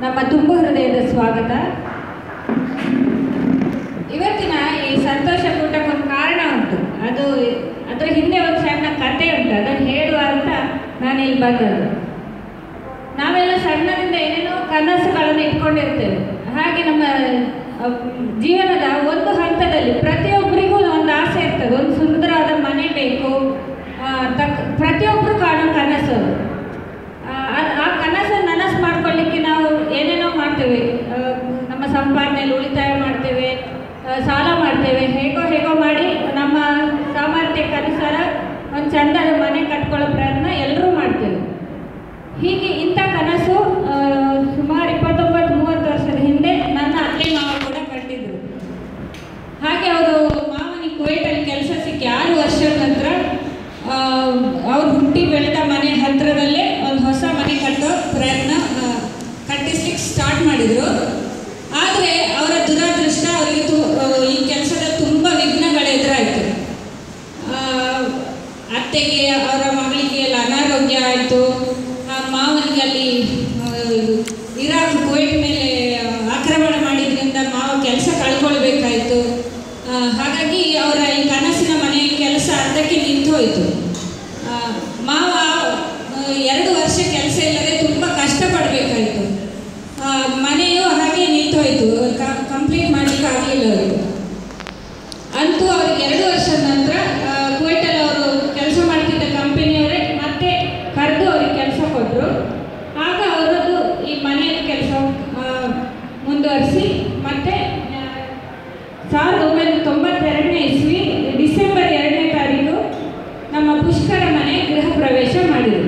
ನಮ್ಮ ತುಂಬು ಹೃದಯದ ಸ್ವಾಗತ ಇವತ್ತಿನ ಈ ಸಂತೋಷ ಕೂಟಕ್ಕೊಂದು ಕಾರಣ ಉಂಟು ಅದು ಅದರ ಹಿಂದೆ ಒಂದು ಸಣ್ಣ ಕತೆ ಉಂಟು ಅದನ್ನು ಹೇಳುವ ಅಂತ ನಾನು ಇಲ್ಲಿ ಬಂದದ್ದು ನಾವೆಲ್ಲ ಸಣ್ಣದಿಂದ ಏನೇನೋ ಕನಸುಗಳನ್ನು ಇಟ್ಕೊಂಡಿರ್ತೇವೆ ಹಾಗೆ ನಮ್ಮ ಅ, ಜೀವನದ ಒಂದು ಹಂತದಲ್ಲಿ ಪ್ರತಿಯೊಬ್ಬರಿಗೂ ಒಂದು ಆಸೆ ಇರ್ತದೆ ಒಂದು ಸುಂದರವಾದ ಮನೆ ಬೇಕು ಆ, ತಕ್ ಪ್ರತಿಯೊಬ್ಬರು ಕಾಣೋ ಕನಸು ಅದು. ಆ, ಆ- ಆ ಕನಸನ್ನು ನನಸು ಮಾಡ್ಕೊಳ್ಳಿಕ್ಕೆ ನಾವು ಏನೇನೋ ಮಾಡ್ತೇವೆ ಆ, ನಮ್ಮ ಸಂಪಾದನೆಯಲ್ಲಿ ಉಳಿತಾಯ ಮಾಡ್ತೇವೆ ಆ, ಸಾಲ ಮಾಡ್ತೇವೆ ಹೇಗೋ ಹೇಗೋ ಮಾಡಿ ನಮ್ಮ ಸಾಮರ್ಥ್ಯಕ್ಕೆ ಅನುಸಾರ ಒಂದು ಚಂದದ ಮನೆ ಕಟ್ಕೊಳ್ಳೋ ಪ್ರಯತ್ನ ಎಲ್ಲರೂ ಮಾಡ್ತೇವೆ ಹೀಗೆ ಇಂಥ ಕನಸು ಆ, ಸುಮಾರು ಇಪ್ಪತ್ತೊಂಬತ್ತು ಮೂವತ್ತು ವರ್ಷದ ಹಿಂದೆ ನನ್ನ ಅತ್ತೆ ಮಾವ ಕೂಡ ಕಂಡಿದ್ರು ಹಾಗೆ ಅವರು ಮಾವನಿಗೆ ಕುವೈಟಲ್ಲಿ ಕೆಲಸ ಸಿಕ್ಕಿ ಆರು ವರ್ಷದ ನಂತರ ಅವ್ರು ಹುಟ್ಟಿ ಬೆಳೆದ ಮನೆ ಹತ್ತಿರದಲ್ಲೇ ಒಂದು ಹೊಸ ಮನೆ ಕಟ್ಟೋ ಪ್ರಯತ್ನ ಆ, ಕಟ್ಟಿಸ್ಲಿಕ್ಕೆ ಸ್ಟಾರ್ಟ್ ಮಾಡಿದರು ಆದರೆ ಅವರ ದುರಾದೃಷ್ಟ ಅವರಿಗೆ ತು ಆ, ಈ ಕೆಲಸದಲ್ಲಿ ತುಂಬ ವಿಘ್ನಗಳು ಎದುರಾಯಿತು ಅತ್ತೆಗೆ ಅವರ ಮಗಳಿಗೆ ಎಲ್ಲ ಅನಾರೋಗ್ಯ ಆಯಿತು ಮಾವನಿಗೆ ಅಲ್ಲಿ ಆ, ಇದು ಇರಾಕ್ ಕುವೈಟ್ ಮೇಲೆ ಆಕ್ರಮಣ ಮಾಡಿದ್ರಿಂದ ಮಾವ ಕೆಲಸ ಕಳ್ಕೊಳ್ಬೇಕಾಯಿತು ಆ, ಹಾಗಾಗಿ ಅವರ ಈ ಕನಸಿನ ಮನೆ ಕೆಲಸ ಅರ್ಧಕ್ಕೆ ನಿಂತು ಹೋಯಿತು ಆ, ಮಾವ ಆ, ಎರಡು ವರ್ಷ ಕೆಲಸ ಇಲ್ಲದೆ ತುಂಬ ಕಷ್ಟಪಡಬೇಕಾಯಿತು ಮನೆಯು ಹಾಗೆ ನಿಂತು ಹೋಯಿತು ಕಂಪ್ಲೀಟ್ ಮಾಡಲಿಕ್ಕೆ ಆಗಲಿಲ್ಲ ಅವರಿಗೆ ಅಂತೂ ಅವ್ರಿಗೆ ಎರಡು ವರ್ಷದ ನಂತರ ಆ, ಕುವೈಟಲ್ಲಿ ಅವರು ಕೆಲಸ ಮಾಡ್ತಿದ್ದ ಕಂಪನಿಯವರೇ ಮತ್ತೆ ಕರೆದು ಅವ್ರಿಗೆ ಕೆಲಸ ಕೊಟ್ಟರು ಆಗ ಅವರದ್ದು ಈ ಮನೆಯ ಕೆಲಸ ಮುಂದುವರಿಸಿ ಮತ್ತೆ ಆ, ಸಾವಿರದ ಒಂಬೈನೂರ ತೊಂಬತ್ತೆರಡನೇ ಇಸ್ವಿ ಡಿಸೆಂಬರ್ ಎರಡನೇ ತಾರೀಕು ನಮ್ಮ ಪುಷ್ಕರ ಮನೆ ಗೃಹ ಪ್ರವೇಶ ಮಾಡಿದರು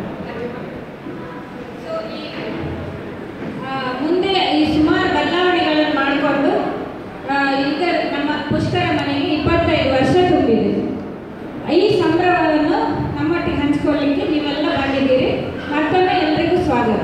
ಸೊ ಈ ಆ, ಮುಂದೆ ಈ ಸುಮಾರು ಬದಲಾವಣೆಗಳನ್ನು ಮಾಡಿಕೊಂಡು ಈಗ ನಮ್ಮ ಪುಷ್ಕರ ಮನೆಗೆ ಇಪ್ಪತ್ತೈದು ವರ್ಷ ತುಂಬಿದೆ ಈ ಸಂಭ್ರಮವನ್ನು ನಮ್ಮೊಟ್ಟಿಗೆ ಹಂಚಿಕೊಳ್ಳಿಕ್ಕೆ ನೀವೆಲ್ಲ ಬಂದಿದ್ದೀರಿ ಮತ್ತೊಮ್ಮೆ ಎಲ್ಲರಿಗೂ ಸ್ವಾಗತ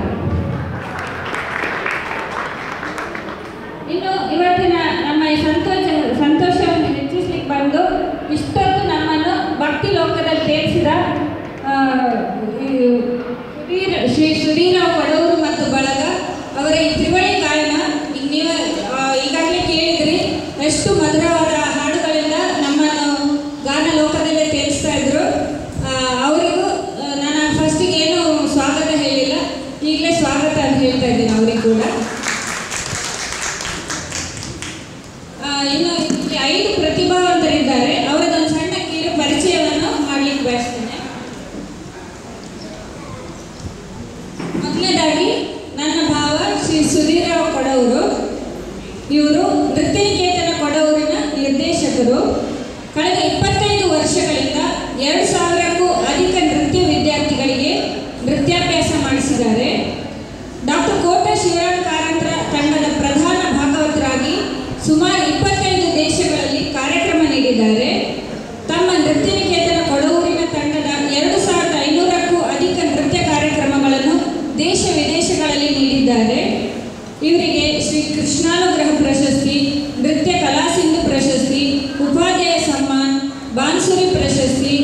ಇನ್ನು ಇವತ್ತಿನ ನಮ್ಮ ಈ ಸಂತೋಷ ಸಂತೋಷವನ್ನು ಹೆಚ್ಚಿಸ್ಲಿಕ್ಕೆ ಬಂದು ಇಷ್ಟೊತ್ತು ನಮ್ಮನ್ನು ಭಕ್ತಿ ಲೋಕದಲ್ಲಿ ತೇರಿಸಿದ ಆ, ಈ ಸುಧೀರ್ ಶ್ರೀ ಸುಧೀರಾವ್ ಕಡೂರು ಮತ್ತು ಬಳಗ ಅವರ ಈ ತ್ರಿವಳಿ ಗಾಯನ ಈಗ ನೀವು ಆ, ಈಗಾಗಲೇ ಕೇಳಿದ್ರಿ ಎಷ್ಟು ಮಧುರವಾದ ಹಾಡುಗಳಿಂದ ನಮ್ಮನ್ನು ಗಾನ ಲೋಕದಲ್ಲೇ ತೇರಿಸ್ತಾ ಇದ್ರು ಆ, ಅವರಿಗೂ ಆ, ನಾನು ಫಸ್ಟಿಗೆ ಏನು ಸ್ವಾಗತ ಹೇಳಿಲ್ಲ ಈಗಲೇ ಸ್ವಾಗತ ಅಂತ ಹೇಳ್ತಾ ಇದ್ದೀನಿ ಅವರಿಗೆ ಕೂಡ ಆ, ಇನ್ನು ಇಲ್ಲಿ ಐದು ಪ್ರತಿಭಾವಂತರಿದ್ದಾರೆ ಅವರದೊಂದು ಸಣ್ಣ ಕಿರು ಪರಿಚಯವನ್ನು ಮಾಡಲಿಕ್ಕೆ ಬಯಸ್ತೇನೆ ಮೊದಲನೇದಾಗಿ ನನ್ನ ಭಾವ ಶ್ರೀ ಸುಧೀರಾವ್ ಕೊಡವರು ಇವರು ನೃತ್ಯನಿಕೇತನ ಕೊಡವೂರಿನ ನಿರ್ದೇಶಕರು ಕಳೆದ ಇಪ್ಪತ್ತೈದು ವರ್ಷಗಳಿಂದ ಎರಡು ಸಾವಿರಕ್ಕೂ ಅಧಿಕ ನೃತ್ಯ ವಿದ್ಯಾರ್ಥಿಗಳಿಗೆ ನೃತ್ಯಾಭ್ಯಾಸ ಮಾಡಿಸಿದ್ದಾರೆ ಡಾಕ್ಟರ್ ಕೋಟ ಶಿವರಾಮ್ ಕಾರಂತರ ತಂಡದ ಪ್ರಧಾನ ಭಾಗವತರಾಗಿ ಸುಮಾರು ಇಪ್ಪತ್ತೈದು ದೇಶಗಳಲ್ಲಿ ಕಾರ್ಯಕ್ರಮ ನೀಡಿದ್ದಾರೆ ತಮ್ಮ ನೃತ್ಯನಿಕೇತನ ಕೊಡವೂರಿನ ತಂಡದ ಎರಡು ಸಾವಿರದ ಐನೂರಕ್ಕೂ ಅಧಿಕ ನೃತ್ಯ ಕಾರ್ಯಕ್ರಮಗಳನ್ನು ದೇಶ ವಿದೇಶಗಳಲ್ಲಿ ನೀಡಿದ್ದಾರೆ ಇವರಿಗೆ ಶ್ರೀ ಕೃಷ್ಣಾನುಗ್ರಹ ಪ್ರಶಸ್ತಿ ನೃತ್ಯ ಕಲಾಸಿಂಧು ಪ್ರಶಸ್ತಿ ಉಪಾಧ್ಯಾಯ ಸಮ್ಮಾನ್ ಬಾನ್ಸುರಿ ಪ್ರಶಸ್ತಿ